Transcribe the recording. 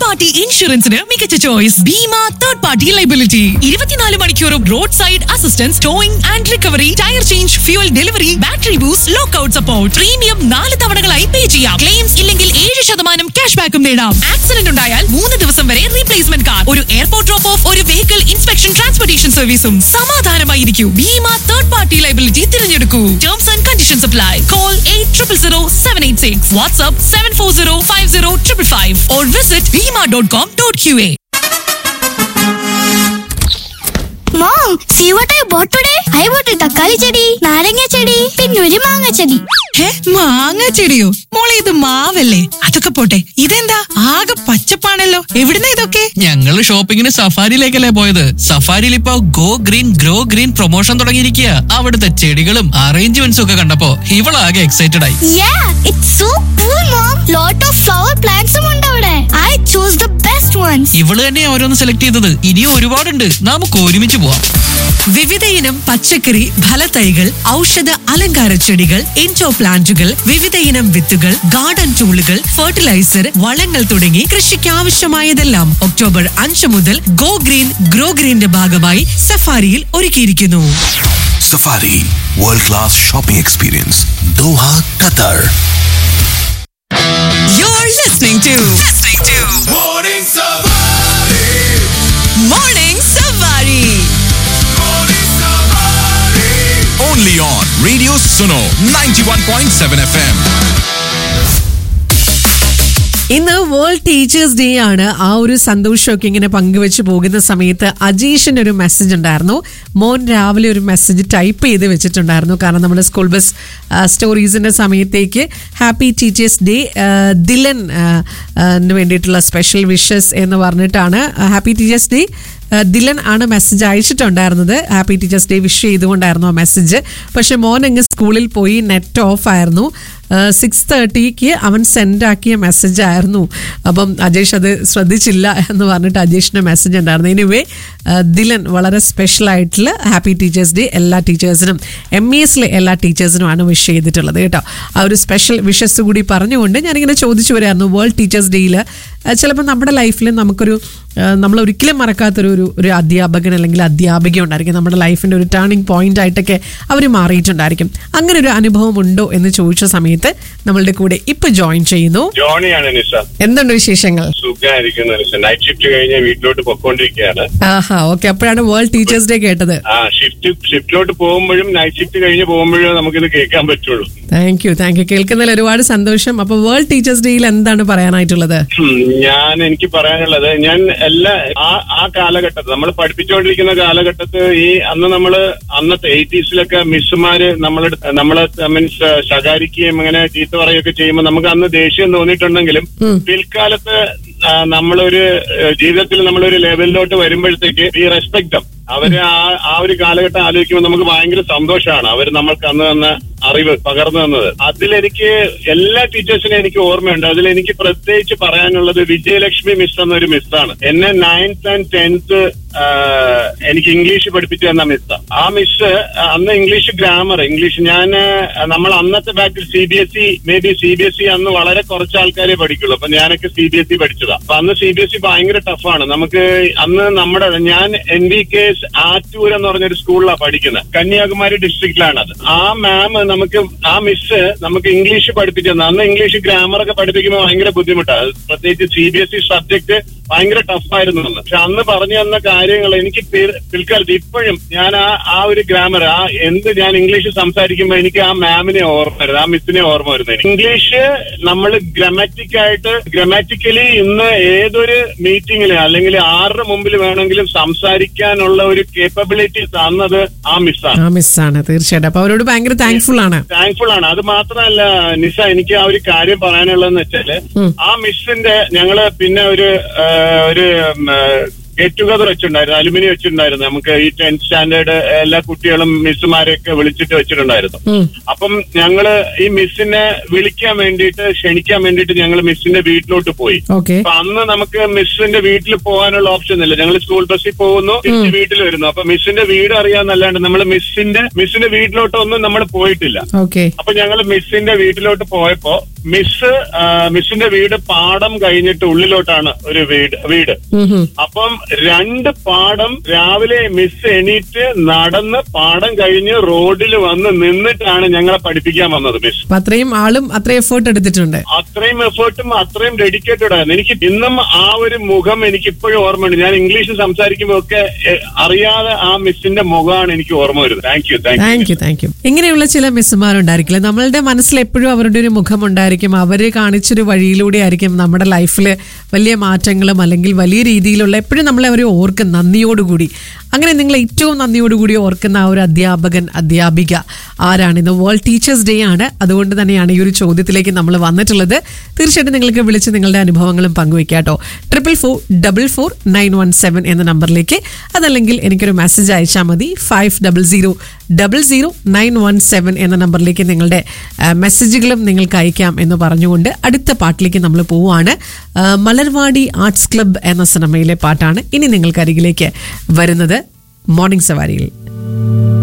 Party ഇൻഷുറൻസിന് മികച്ച choice Beema third party liability ഇരുപത്തിനാല് മണിക്കൂറും road side assistance towing and recovery tyre change fuel delivery battery boost lockout support premium നാല് തവണകളായി പേ ചെയ്യാം ക്ലെയിംസ് ഇല്ലെങ്കിൽ ഏഴ് ശതമാനം ക്യാഷ് ബാക്കും നേടാം ആക്സിഡന്റ് ഉണ്ടായാൽ മൂന്ന് ദിവസം വരെ റീപ്ലേസ്മെന്റ് കാർ ഒരു എയർപോർട്ട് ഡ്രോപ്പ് ഓഫ് ഒരു വെഹിക്കിൾ ഇൻസ്പെക്ഷൻ ട്രാൻസ്പോർട്ടേഷൻ സർവീസും സമാധാനമായിരിക്കും ബീമ തേർഡ് പാർട്ടി ലൈബിലിറ്റി തിരഞ്ഞെടുക്കൂ terms and conditions apply call eight triple zero seven eight six WhatsApp seven four zero five zero triple five or visit Beema dot com dot Q A Mom, see what I bought today? I bought a തക്കാളി ചെടി നാരങ്ങ ചെടി പിന്നെ ഒരു മാങ്ങ ചെടി മാങ്ങ ചെടിയോ മോളെ ഇത് മാവല്ലേ അതൊക്കെ പോട്ടെ ഇതെന്താ ആകെ പച്ചപ്പാണല്ലോ എവിടുന്ന ഇതൊക്കെ ഞങ്ങള് ഷോപ്പിങ്ങിന് സഫാരിയിലേക്കല്ലേ പോയത് സഫാരിയിൽ ഇപ്പൊ go green grow green promotion തുടങ്ങിയിരിക്കുക അവിടുത്തെ ചെടികളും അറേഞ്ച്മെന്റ്സും ഒക്കെ കണ്ടപ്പോ ഇവളാകെ എക്സൈറ്റഡ് ആയി Yeah, it's so cool, Mom. Lot of flower plants ഉണ്ട് അവിടെ. I chose the best ones. ഇവള് തന്നെ ഓരോന്ന് സെലക്ട് ചെയ്തത് ഇനിയും ഒരുപാടുണ്ട് നമുക്ക് ഒരുമിച്ച് പോവാം വിവിധ ഇനം പച്ചക്കറി ഫലത്തൈകൾ ഔഷധ അലങ്കാര ചെടികൾ ഇൻഡോ പ്ലാന്റുകൾ വിവിധ ഇനം വിത്തുകൾ ഗാർഡൻ ടൂളുകൾ ഫെർട്ടിലൈസർ വളങ്ങൾ തുടങ്ങി കൃഷിക്ക് ആവശ്യമായതെല്ലാം ഒക്ടോബർ അഞ്ച് മുതൽ ഗോ ഗ്രീൻ ഗ്രോ ഗ്രീന്റെ ഭാഗമായി സഫാരിയിൽ ഒരുക്കിയിരിക്കുന്നു Safari World Class Shopping Experience Doha, Qatar. You're listening to listening to Morning Safari. Morning Savari. Only on Radio Suno 91.7 FM. ഇന്ന് വേൾഡ് ടീച്ചേഴ്സ് ഡേ ആണ് ആ ഒരു സന്തോഷമൊക്കെ ഇങ്ങനെ പങ്കുവെച്ച് പോകുന്ന സമയത്ത് അജീഷിന്റെ ഒരു മെസ്സേജ് ഉണ്ടായിരുന്നു മോൻ രാവിലെ ഒരു മെസ്സേജ് ടൈപ്പ് ചെയ്ത് വെച്ചിട്ടുണ്ടായിരുന്നു കാരണം നമ്മുടെ സ്കൂൾ ബസ് സ്റ്റോറീസിന്റെ സമയത്തേക്ക് ഹാപ്പി ടീച്ചേഴ്സ് ഡേ ദിലൻ ആ, ആ, ന് വേണ്ടിയിട്ടുള്ള സ്പെഷ്യൽ വിഷസ് എന്ന് പറഞ്ഞിട്ടാണ് ഹാപ്പി ടീച്ചേഴ്സ് ഡേ ദിലൻ ആണ് മെസ്സേജ് അയച്ചിട്ടുണ്ടായിരുന്നത് ഹാപ്പി ടീച്ചേഴ്സ് ഡേ വിഷ് ചെയ്തുകൊണ്ടായിരുന്നു ആ മെസ്സേജ് പക്ഷെ മോൻ അങ്ങ് സ്കൂളിൽ പോയി നെറ്റ് ഓഫ് ആയിരുന്നു സിക്സ് തേർട്ടിക്ക് അവൻ സെൻഡ് ആക്കിയ മെസ്സേജ് ആയിരുന്നു അപ്പം അജേഷ് അത് ശ്രദ്ധിച്ചില്ല എന്ന് പറഞ്ഞിട്ട് അജേഷിന്റെ മെസ്സേജ് ഉണ്ടായിരുന്നു എനിവേ ദിലൻ വളരെ സ്പെഷ്യൽ ആയിട്ടുള്ള ഹാപ്പി ടീച്ചേഴ്സ് ഡേ എല്ലാ ടീച്ചേഴ്സിനും എം ഇ എസിലെ എല്ലാ ടീച്ചേഴ്സിനുമാണ് വിഷ് ചെയ്തിട്ടുള്ളത് കേട്ടോ ആ ഒരു സ്പെഷ്യൽ വിഷസ് കൂടി പറഞ്ഞുകൊണ്ട് ഞാനിങ്ങനെ ചോദിച്ചു വരായിരുന്നു വേൾഡ് ടീച്ചേഴ്സ് ഡേയിൽ ചിലപ്പോൾ നമ്മുടെ ലൈഫിൽ നമുക്കൊരു ആ, നമ്മൾ ഒരിക്കലും മറക്കാത്തൊരു ഒരു ഒരു അധ്യാപകൻ അല്ലെങ്കിൽ അധ്യാപിക ഉണ്ടായിരിക്കും നമ്മുടെ ലൈഫിൻ്റെ ഒരു ടേണിംഗ് പോയിന്റ് ആയിട്ടൊക്കെ അവർ മാറിയിട്ടുണ്ടായിരിക്കും അങ്ങനെ ഒരു അനുഭവം ഉണ്ടോ എന്ന് ചോദിച്ച സമയത്ത് നമ്മളുടെ കൂടെ ഇപ്പൊ ജോയിൻ ചെയ്യുന്നു ജോണിയാണ് നിഷ എന്തുണ്ട് വിശേഷങ്ങൾ സുഖമായിരിക്കുന്നു നിഷ നൈറ്റ് ഷിഫ്റ്റ് കഴിഞ്ഞ് വീട്ടിലോട്ട് പൊക്കോണ്ടിരിക്കുകയാണ് ആഹാ ഓക്കെ അപ്പോഴാണ് വേൾഡ് ടീച്ചേഴ്സ് ഡേ കേട്ടത് ആ ഷിഫ്റ്റ് ഷിഫ്റ്റിലോട്ട് പോകുമ്പോഴും നൈറ്റ് ഷിഫ്റ്റ് കഴിഞ്ഞ് പോകുമ്പോഴും നമുക്കിത് കേൾക്കാൻ പറ്റുള്ളൂ താങ്ക് യു താങ്ക് യു കേൾക്കുന്നതിൽ ഒരുപാട് സന്തോഷം അപ്പൊ വേൾഡ് ടീച്ചേഴ്സ് ഡേയിൽ എന്താണ് പറയാനായിട്ടുള്ളത് ഉം, ഞാൻ എനിക്ക് പറയാനുള്ളത് ഞാൻ എല്ലാ ആ ആ കാലഘട്ടത്തിൽ നമ്മൾ പഠിപ്പിച്ചുകൊണ്ടിരിക്കുന്ന കാലഘട്ടത്ത് ഈ അന്ന് നമ്മള് അന്നത്തെ എയ്റ്റീസിലൊക്കെ മിസ്സുമാര് നമ്മളെ നമ്മളെ മീൻസ് ശകാരിക്കുകയും അങ്ങനെ ചീത്ത പറയുകയൊക്കെ ചെയ്യുമ്പോൾ നമുക്ക് അന്ന് ദേഷ്യം തോന്നിയിട്ടുണ്ടെങ്കിലും പിൽക്കാലത്ത് ആ, നമ്മളൊരു ഏഹ്, ജീവിതത്തിൽ നമ്മളൊരു ലെവലിലോട്ട് വരുമ്പോഴത്തേക്ക് ഈ റെസ്പെക്ട് അവര് ആ ആ ഒരു കാലഘട്ടം ആലോചിക്കുമ്പോൾ നമുക്ക് ഭയങ്കര സന്തോഷമാണ് അവർ നമ്മൾക്ക് അന്ന് തന്ന അറിവ് പകർന്നു തന്നത് അതിലെനിക്ക് എല്ലാ ടീച്ചേഴ്സിനും എനിക്ക് ഓർമ്മയുണ്ട് അതിലെനിക്ക് പ്രത്യേകിച്ച് പറയാനുള്ളത് വിജയലക്ഷ്മി മിസ് എന്നൊരു മിസ്സാണ് എന്നെ നയൻത്ത് ആൻഡ് ടെൻത്ത് എനിക്ക് ഇംഗ്ലീഷ് പഠിപ്പിച്ചു തന്ന മിസ്സാ ആ മിസ് അന്ന് ഇംഗ്ലീഷ് ഗ്രാമർ ഇംഗ്ലീഷ് ഞാൻ നമ്മൾ അന്നത്തെ ബാക്കിൽ C B S E maybe C B S E അന്ന് വളരെ കുറച്ച് ആൾക്കാരെ പഠിക്കുള്ളൂ അപ്പൊ ഞാനൊക്കെ സി ബി എസ് ഇ പഠിച്ചതാ അപ്പൊ അന്ന് സി ബി എസ് ഇ ഭയങ്കര ടഫാണ് നമുക്ക് അന്ന് നമ്മുടെ ഞാൻ N D K S Attoor എന്ന് പറഞ്ഞൊരു സ്കൂളിലാണ് പഠിക്കുന്നത് കന്യാകുമാരി ഡിസ്ട്രിക്റ്റിലാണ് അത് ആ മാം നമുക്ക് ആ മിസ് നമുക്ക് ഇംഗ്ലീഷ് പഠിപ്പിച്ചു തന്നു അന്ന് ഇംഗ്ലീഷ് ഗ്രാമർ ഒക്കെ പഠിപ്പിക്കുമ്പോൾ ഭയങ്കര ബുദ്ധിമുട്ടാണ് പ്രത്യേകിച്ച് C B S E subject ഭയങ്കര ടഫായിരുന്നു അന്ന് പക്ഷെ അന്ന് പറഞ്ഞു തന്ന കാര്യങ്ങൾ എനിക്ക് പിൽ- പിൽക്കാലത്ത് ഇപ്പോഴും ഞാൻ ആ ആ ഒരു ഗ്രാമർ ആ എന്ത് ഞാൻ ഇംഗ്ലീഷ് സംസാരിക്കുമ്പോൾ എനിക്ക് ആ മാമിനെ ഓർമ്മ വരുന്നത് ആ മിസ്സിനെ ഓർമ്മ വരുന്നത് എനിക്ക്. ഇംഗ്ലീഷ് നമ്മൾ ഗ്രമാറ്റിക് ആയിട്ട് ഗ്രമാറ്റിക്കലി ഇന്ന് ഏതൊരു മീറ്റിംഗിൽ അല്ലെങ്കിൽ ആരുടെ മുമ്പിൽ വേണമെങ്കിലും സംസാരിക്കാനുള്ള ഒരു കേപ്പബിലിറ്റി തന്നത് ആ മിസ്സാണ് ആ മിസ്സാണ് തീർച്ചയായിട്ടും അപ്പൊ അവരോട് ഭയങ്കര താങ്ക്ഫുൾ ആണ് താങ്ക്ഫുൾ ആണ് അത് മാത്രമല്ല നിസ എനിക്ക് ആ ഒരു കാര്യം പറയാനുള്ളതെന്ന് വെച്ചാല് ആ മിസ്സിന്റെ ഞങ്ങള് പിന്നെ ഒരു ആ, ഒരു ഗെറ്റ് ടുഗദർ വെച്ചിട്ടുണ്ടായിരുന്നു അലുമിനി വെച്ചിട്ടുണ്ടായിരുന്നു നമുക്ക് ഈ ടെൻത്ത് സ്റ്റാൻഡേർഡ് എല്ലാ കുട്ടികളും മിസ്സുമാരെയൊക്കെ വിളിച്ചിട്ട് വെച്ചിട്ടുണ്ടായിരുന്നു അപ്പം ഞങ്ങള് ഈ മിസ്സിനെ വിളിക്കാൻ വേണ്ടിയിട്ട് ക്ഷണിക്കാൻ വേണ്ടിയിട്ട് ഞങ്ങൾ മിസ്സിന്റെ വീട്ടിലോട്ട് പോയി ഓക്കെ അപ്പൊ അന്ന് നമുക്ക് മിസ്സിന്റെ വീട്ടിൽ പോകാനുള്ള ഓപ്ഷൻ ഇല്ല ഞങ്ങൾ സ്കൂൾ ബസ്സിൽ പോകുന്നു തിരിച്ച് വീട്ടിൽ വരുന്നു അപ്പൊ മിസ്സിന്റെ വീട് അറിയാന്നല്ലാണ്ട് നമ്മൾ മിസ്സിന്റെ മിസ്സിന്റെ വീട്ടിലോട്ടൊന്നും നമ്മൾ പോയിട്ടില്ല ഓക്കെ അപ്പൊ ഞങ്ങൾ മിസ്സിന്റെ വീട്ടിലോട്ട് പോയപ്പോ മിസ് ആ, മിസ്സിന്റെ വീട് പാടം കഴിഞ്ഞിട്ട് ഉള്ളിലോട്ടാണ് ഒരു വീട് വീട് അപ്പം രണ്ട് പാടം രാവിലെ മിസ് എണീറ്റ് നടന്ന് പാടം കഴിഞ്ഞ് റോഡിൽ വന്ന് നിന്നിട്ടാണ് ഞങ്ങളെ പഠിപ്പിക്കാൻ വന്നത് മിസ് അപ്പൊ അത്രയും ആളും അത്രയും എഫേർട്ട് എടുത്തിട്ടുണ്ട് അത്രയും എഫേർട്ടും അത്രയും ഡെഡിക്കേറ്റഡ് ആയിരുന്നു എനിക്ക് ഇന്നും ആ ഒരു മുഖം എനിക്ക് ഇപ്പോഴും ഓർമ്മയുണ്ട് ഞാൻ ഇംഗ്ലീഷിൽ സംസാരിക്കുമ്പോൾ ഒക്കെ എ, അറിയാതെ ആ മിസ്സിന്റെ മുഖമാണ് എനിക്ക് ഓർമ്മ വരുന്നത് thank you thank thank you thank you ഇങ്ങനെയുള്ള ചില മിസ്സുമാരുണ്ടായിരിക്കില്ല നമ്മളുടെ മനസ്സിൽ എപ്പോഴും അവരുടെ ഒരു മുഖമുണ്ടായിരിക്കും അവർ കാണിച്ചൊരു വഴിയിലൂടെ ആയിരിക്കും നമ്മുടെ ലൈഫിൽ വലിയ മാറ്റങ്ങളും അല്ലെങ്കിൽ വലിയ രീതിയിലുള്ള എപ്പോഴും നമ്മളെ അവർ ഓർക്കും നന്ദിയോടുകൂടി അങ്ങനെ നിങ്ങൾ ഏറ്റവും നന്ദിയോടുകൂടി ഓർക്കുന്ന ആ ഒരു അധ്യാപകൻ അധ്യാപിക ആരാണ് ഇന്ന് വേൾഡ് ടീച്ചേഴ്സ് ഡേ ആണ് അതുകൊണ്ട് തന്നെയാണ് ഈ ഒരു ചോദ്യത്തിലേക്ക് നമ്മൾ വന്നിട്ടുള്ളത് തീർച്ചയായിട്ടും നിങ്ങൾക്ക് വിളിച്ച് നിങ്ങളുടെ അനുഭവങ്ങളും പങ്കുവയ്ക്കാം കേട്ടോ triple four double four nine one seven എന്ന നമ്പറിലേക്ക് അതല്ലെങ്കിൽ എനിക്കൊരു മെസ്സേജ് അയച്ചാൽ മതി five double zero double zero nine one seven എന്ന നമ്പറിലേക്ക് നിങ്ങളുടെ ആ, മെസ്സേജുകളും നിങ്ങൾക്ക് അയക്കാം എന്ന് പറഞ്ഞുകൊണ്ട് അടുത്ത പാട്ടിലേക്ക് നമ്മൾ പോവുകയാണ് ആ, മലർവാടി ആർട്സ് ക്ലബ്ബ് എന്ന സിനിമയിലെ പാട്ടാണ് ഇനി നിങ്ങൾക്ക് അരികിലേക്ക് വരുന്നത് മോർണിംഗ് സവാരിയിൽ